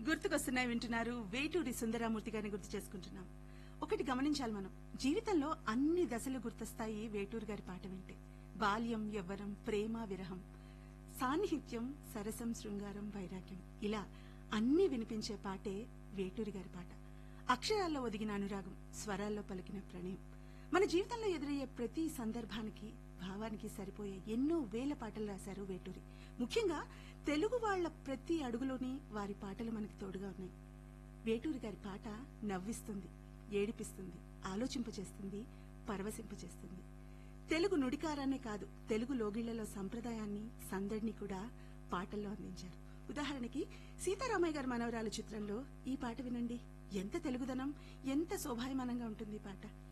గుర్తుకొస్తున్నాయి వింటున్నారు వేటూరి సుందరామూర్తి గారిని గుర్తు చేసుకుంటున్నాం ఒకటి గమనించాలి మనం జీవితంలో అన్ని దశలు గుర్తొస్తాయి వేటూరు గారి పాట వింటే బాల్యం యవ్వనం ప్రేమ విరహం సాన్నిహిత్యం సరసం శృంగారం వైరాగ్యం ఇలా అన్ని వినిపించే పాటే వేటూరి గారి పాట అక్షరాల్లో ఒదిగిన అనురాగం స్వరాల్లో పలికిన ప్రణయం మన జీవితంలో ఎదురయ్యే ప్రతి సందర్భానికి భావానికి సరిపోయే ఎన్నో వేల పాటలు రాశారు వేటూరి ముఖ్యంగా తెలుగు వాళ్ల ప్రతి అడుగులోని వారి పాటలు మనకి తోడుగా ఉన్నాయి వేటూరి గారి పాట నవ్విస్తుంది ఏడిపిస్తుంది ఆలోచింపచేస్తుంది పరవశింపచేస్తుంది తెలుగు నుడికారాన్నే కాదు తెలుగు లోగిళ్లలో సంప్రదాయాన్ని సందడిని కూడా పాటల్లో అందించారు ఉదాహరణకి సీతారామయ్య గారి మనవరాలు చిత్రంలో ఈ పాట వినండి ఎంత తెలుగుదనం ఎంత శోభాయమానంగా ఉంటుంది ఈ పాట